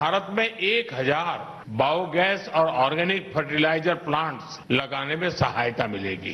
भारत में एक हजार बायोगैस और ऑर्गेनिक फर्टिलाइजर प्लांट्स लगाने में सहायता मिलेगी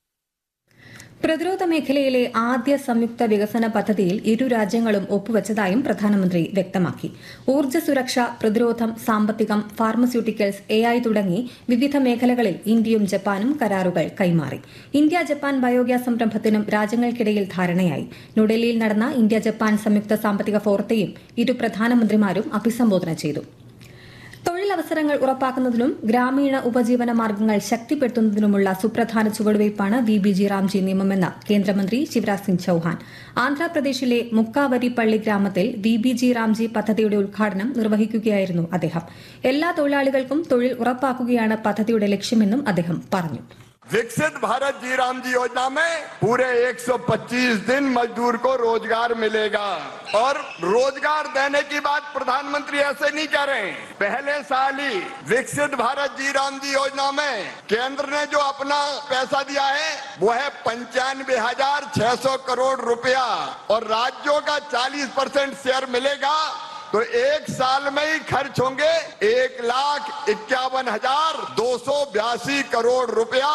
പ്രതിരോധ മേഖലയിലെ ആദ്യ സംയുക്ത വികസന പദ്ധതിയിൽ ഇരു രാജ്യങ്ങളും ഒപ്പുവച്ചതായും പ്രധാനമന്ത്രി വ്യക്തമാക്കി ഊർജ്ജ സുരക്ഷ പ്രതിരോധം സാമ്പത്തികം ഫാർമസ്യൂട്ടിക്കൽസ് എ ഐ തുടങ്ങി വിവിധ മേഖലകളിൽ ഇന്ത്യയും ജപ്പാനും കരാറുകൾ കൈമാറി ഇന്ത്യ ജപ്പാൻ ബയോഗ്യാസ് സംരംഭത്തിനും രാജ്യങ്ങൾക്കിടയിൽ ധാരണയായി ന്യൂഡൽഹിയിൽ നടന്ന ഇന്ത്യ ജപ്പാൻ സംയുക്ത സാമ്പത്തിക ഫോറത്തെയും ഇരു പ്രധാനമന്ത്രിമാരും അഭിസംബോധന ചെയ്തു തൊഴിലവസരങ്ങൾ ഉറപ്പാക്കുന്നതിനും ഗ്രാമീണ ഉപജീവന മാർഗങ്ങൾ ശക്തിപ്പെടുത്തുന്നതിനുമുള്ള സുപ്രധാന ചുവടുവയ്പ്പാണ് വി ബി ജി റാംജി നിയമമെന്ന് കേന്ദ്രമന്ത്രി ശിവരാജ് സിംഗ് ചൌഹാൻ ആന്ധ്രാപ്രദേശിലെ മുക്കാവരിപ്പള്ളി ഗ്രാമത്തിൽ വി ബി ജി റാംജി പദ്ധതിയുടെ ഉദ്ഘാടനം നിർവഹിക്കുകയായിരുന്നു അദ്ദേഹം എല്ലാ തൊഴിലാളികൾക്കും തൊഴിൽ ഉറപ്പാക്കുകയാണ് പദ്ധതിയുടെ ലക്ഷ്യമെന്നും അദ്ദേഹം പറഞ്ഞു विकसित भारत जी राम जी योजना में पूरे 125 दिन मजदूर को रोजगार मिलेगा और रोजगार देने की बात प्रधानमंत्री ऐसे नहीं कह रहे हैं पहले साल ही विकसित भारत जी राम जी योजना में केंद्र ने जो अपना पैसा दिया है वो है पंचानवे हजार छह सौ करोड़ रुपया और राज्यों का 40 परसेंट शेयर मिलेगा तो एक साल में ही खर्च होंगे एक लाख इक्यावन हजार दो सौ बयासी करोड़ रुपया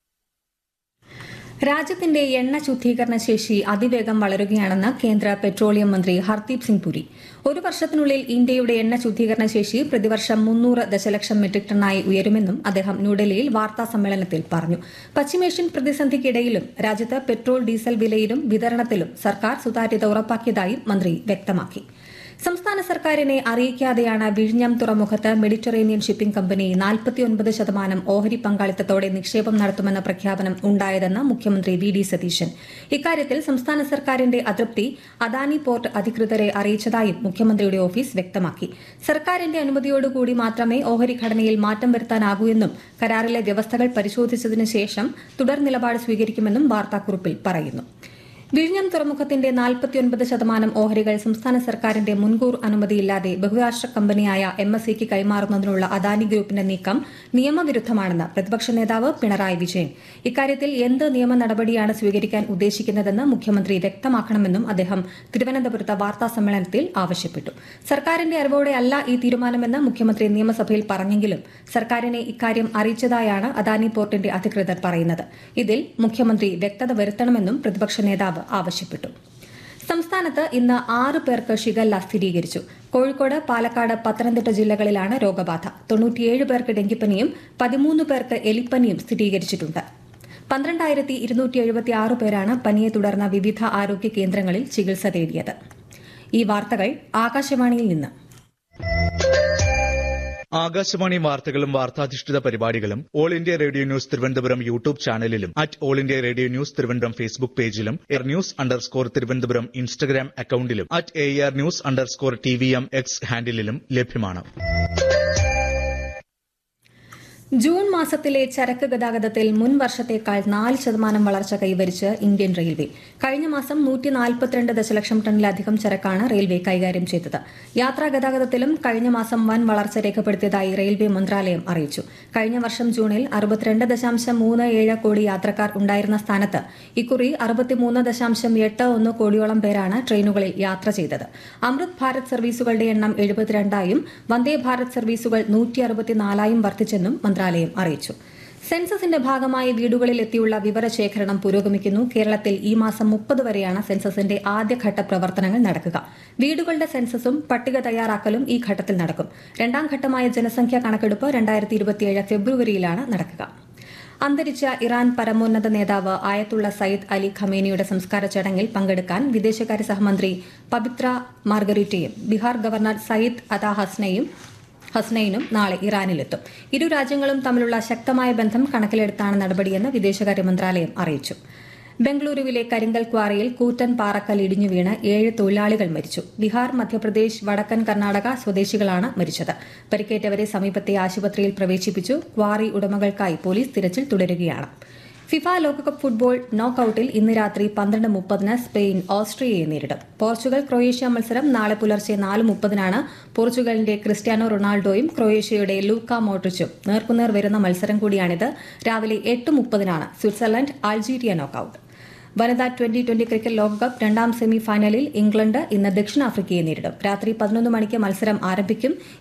രാജ്യത്തിന്റെ എണ്ണ ശുദ്ധീകരണ ശേഷി അതിവേഗം വളരുകയാണെന്ന് കേന്ദ്ര പെട്രോളിയം മന്ത്രി ഹർദീപ് സിംഗ് പുരി ഒരു വർഷത്തിനുള്ളിൽ ഇന്ത്യയുടെ എണ്ണ ശുദ്ധീകരണ ശേഷി പ്രതിവർഷം മുന്നൂറ് ദശലക്ഷം മെട്രിക് ടണ്ണായി ഉയരുമെന്നും അദ്ദേഹം ന്യൂഡൽഹിയിൽ വാർത്താ സമ്മേളനത്തിൽ പറഞ്ഞു പശ്ചിമേഷ്യൻ പ്രതിസന്ധിക്കിടയിലും രാജ്യത്ത് പെട്രോൾ ഡീസൽ വിലയിലും വിതരണത്തിലും സർക്കാർ സുതാര്യത ഉറപ്പാക്കിയതായും മന്ത്രി വ്യക്തമാക്കി സംസ്ഥാന സർക്കാരിനെ അറിയിക്കാതെയാണ് വിഴിഞ്ഞം തുറമുഖത്ത് മെഡിറ്ററേനിയൻ ഷിപ്പിംഗ് കമ്പനി നാൽപ്പത്തിയൊൻപത് ശതമാനം ഓഹരി പങ്കാളിത്തത്തോടെ നിക്ഷേപം നടത്തുമെന്ന പ്രഖ്യാപനം ഉണ്ടായതെന്ന് മുഖ്യമന്ത്രി വി ഡി സതീശൻ ഇക്കാര്യത്തിൽ സംസ്ഥാന സർക്കാരിന്റെ അതൃപ്തി അദാനി പോർട്ട് അധികൃതരെ അറിയിച്ചതായും മുഖ്യമന്ത്രിയുടെ ഓഫീസ് വ്യക്തമാക്കി സർക്കാരിന്റെ അനുമതിയോടുകൂടി മാത്രമേ ഓഹരി ഘടനയിൽ മാറ്റം വരുത്താനാകൂ എന്നും കരാറിലെ വ്യവസ്ഥകൾ പരിശോധിച്ചതിനു ശേഷം തുടർ നിലപാട് സ്വീകരിക്കുമെന്നും വാർത്താക്കുറിപ്പിൽ പറയുന്നു വിഴിഞ്ഞം തുറമുഖത്തിന്റെ നാൽപ്പത്തിയൊൻപത് ശതമാനം ഓഹരികൾ സംസ്ഥാന സർക്കാരിന്റെ മുൻകൂർ അനുമതിയില്ലാതെ ബഹുരാഷ്ട്ര കമ്പനിയായ എം എസ് സിക്ക് കൈമാറുന്നതിനുള്ള അദാനി ഗ്രൂപ്പിന്റെ നീക്കം നിയമവിരുദ്ധമാണെന്ന് പ്രതിപക്ഷ നേതാവ് പിണറായി വിജയൻ ഇക്കാര്യത്തിൽ എന്ത് നിയമ നടപടിയാണ് സ്വീകരിക്കാൻ ഉദ്ദേശിക്കുന്നതെന്ന് മുഖ്യമന്ത്രി വ്യക്തമാക്കണമെന്നും അദ്ദേഹം തിരുവനന്തപുരത്ത് വാർത്താ സമ്മേളനത്തിൽ ആവശ്യപ്പെട്ടു സർക്കാരിന്റെ അറിവോടെ അല്ല ഈ തീരുമാനമെന്ന് മുഖ്യമന്ത്രി നിയമസഭയിൽ പറഞ്ഞെങ്കിലും സർക്കാരിനെ ഇക്കാര്യം അറിയിച്ചതായാണ് അദാനി പോർട്ടിന്റെ അധികൃതർ പറയുന്നത് ഇതിൽ മുഖ്യമന്ത്രി വ്യക്തത വരുത്തണമെന്നും പ്രതിപക്ഷ നേതാവ് ആവശ്യപ്പെട്ടു സംസ്ഥാനത്ത് ഇന്ന് ആറ് പേർക്ക് ഷിഗല്ല സ്ഥിരീകരിച്ചു കോഴിക്കോട് പാലക്കാട് പത്തനംതിട്ട ജില്ലകളിലാണ് രോഗബാധ തൊണ്ണൂറ്റിയേഴ് പേർക്ക് ഡെങ്കിപ്പനിയും പതിമൂന്ന് പേർക്ക് എലിപ്പനിയും സ്ഥിരീകരിച്ചിട്ടുണ്ട് പന്ത്രണ്ടായിരത്തി ഇരുന്നൂറ്റി എഴുപത്തി ആറ് പേരാണ് പനിയെ തുടർന്ന വിവിധ ആരോഗ്യ കേന്ദ്രങ്ങളിൽ ചികിത്സ തേടിയത് ഈ വാർത്തകൾ ആകാശവാണിയിൽ നിന്ന് ആകാശവാണി വാർത്തകളും വാർത്താധിഷ്ഠിത പരിപാടികളും all India radio news Thiruvananthapuram YouTube ചാനലിലും at all India radio news Thiruvananthapuram Facebook പേജിലും air news underscore Thiruvananthapuram Instagram അക്കൌണ്ടിലും at A R news underscore T V M X ഹാൻഡിലും ലഭ്യമാണ് ജൂൺ മാസത്തിലെ ചരക്ക് ഗതാഗതത്തിൽ മുൻ വർഷത്തേക്കാൾ നാല് ശതമാനം വളർച്ച കൈവരിച്ച് ഇന്ത്യൻ റെയിൽവേ കഴിഞ്ഞ മാസം നൂറ്റി നാൽപ്പത്തിരണ്ട് ദശലക്ഷം ടണ്ണിലധികം ചരക്കാണ് റെയിൽവേ കൈകാര്യം ചെയ്തത് യാത്രാ ഗതാഗതത്തിലും കഴിഞ്ഞ മാസം വൻ വളർച്ച രേഖപ്പെടുത്തിയതായി റെയിൽവേ മന്ത്രാലയം അറിയിച്ചു കഴിഞ്ഞ വർഷം ജൂണിൽ അറുപത്തിരണ്ട് ദശാംശം മൂന്ന് ഏഴ് കോടി യാത്രക്കാർ ഉണ്ടായിരുന്ന സ്ഥാനത്ത് ഇക്കുറി അറുപത്തിമൂന്ന് ദശാംശം എട്ട് ഒന്ന് കോടിയോളം പേരാണ് ട്രെയിനുകളിൽ യാത്ര ചെയ്തത് അമൃത് ഭാരത് സർവീസുകളുടെ എണ്ണം എഴുപത്തിരണ്ടായും വന്ദേ ഭാരത് സർവീസുകൾ നൂറ്റി അറുപത്തിനാലായും വർദ്ധിച്ചെന്നും മന്ത്രാലയം അറിയിച്ചു സെൻസസിന്റെ ഭാഗമായി വീടുകളിൽ എത്തിയുള്ള വിവരശേഖരണം പുരോഗമിക്കുന്നു കേരളത്തിൽ ഈ മാസം മുപ്പത് വരെയാണ് സെൻസസിന്റെ ആദ്യഘട്ട പ്രവർത്തനങ്ങൾ നടക്കുക വീടുകളുടെ സെൻസസും പട്ടിക തയ്യാറാക്കലും ഈ ഘട്ടത്തിൽ നടക്കും രണ്ടാം ഘട്ടമായ ജനസംഖ്യാ കണക്കെടുപ്പ് രണ്ടായിരത്തി ഇരുപത്തിയേഴ് ഫെബ്രുവരിയിലാണ് നടക്കുക അന്തരിച്ച ഇറാൻ പരമോന്നത നേതാവ് ആയത്തുള്ള സയ്യിദ് അലി ഖമേനിയുടെ സംസ്കാര ചടങ്ങിൽ പങ്കെടുക്കാൻ വിദേശകാര്യ സഹമന്ത്രി പവിത്ര മാർഗരീറ്റയും ബീഹാർ ഗവർണർ സയ്യിദ് അതാ ഹസ്നയും ഹസ്നൈനും നാളെ ഇറാനിലെത്തും ഇരു രാജ്യങ്ങളും തമ്മിലുള്ള ശക്തമായ ബന്ധം കണക്കിലെടുത്താണ് നടപടിയെന്ന് വിദേശകാര്യ മന്ത്രാലയം അറിയിച്ചു ബംഗളൂരുവിലെ കരിങ്കൽ ക്വാറിയിൽ കൂറ്റൻ പാറക്കൽ ഇടിഞ്ഞു വീണ് ഏഴ് തൊഴിലാളികൾ മരിച്ചു ബീഹാർ മധ്യപ്രദേശ് വടക്കൻ കർണാടക സ്വദേശികളാണ് മരിച്ചത് പരിക്കേറ്റവരെ സമീപത്തെ ആശുപത്രിയിൽ പ്രവേശിപ്പിച്ചു ക്വാറി ഉടമകൾക്കായി പോലീസ് തിരച്ചിൽ തുടരുകയാണ് ഫിഫ ലോകകപ്പ് ഫുട്ബോൾ നോക്കൌട്ടിൽ ഇന്ന് രാത്രി പന്ത്രണ്ട് മുപ്പതിന് സ്പെയിൻ ഓസ്ട്രിയയെ നേരിടും പോർച്ചുഗൽ ക്രൊയേഷ്യ മത്സരം നാളെ പുലർച്ചെ നാല് മുപ്പതിനാണ് പോർച്ചുഗലിന്റെ ക്രിസ്ത്യാനോ റൊണാൾഡോയും ക്രൊയേഷ്യയുടെ ലൂക്ക മോട്രിച്ചും നേർക്കുനേർ വരുന്ന മത്സരം കൂടിയാണിത് രാവിലെ എട്ട് മുപ്പതിനാണ് സ്വിറ്റ്സർലൻഡ് അൾജീരിയ നോക്കൌട്ട് വനിതാ ട്വന്റി ട്വന്റി ക്രിക്കറ്റ് ലോകകപ്പ് രണ്ടാം സെമി ഫൈനലിൽ ഇംഗ്ലണ്ട് ഇന്ന് ദക്ഷിണാഫ്രിക്കയെ നേരിടും രാത്രി പതിനൊന്ന് മണിക്ക് മത്സരം ആരംഭിക്കും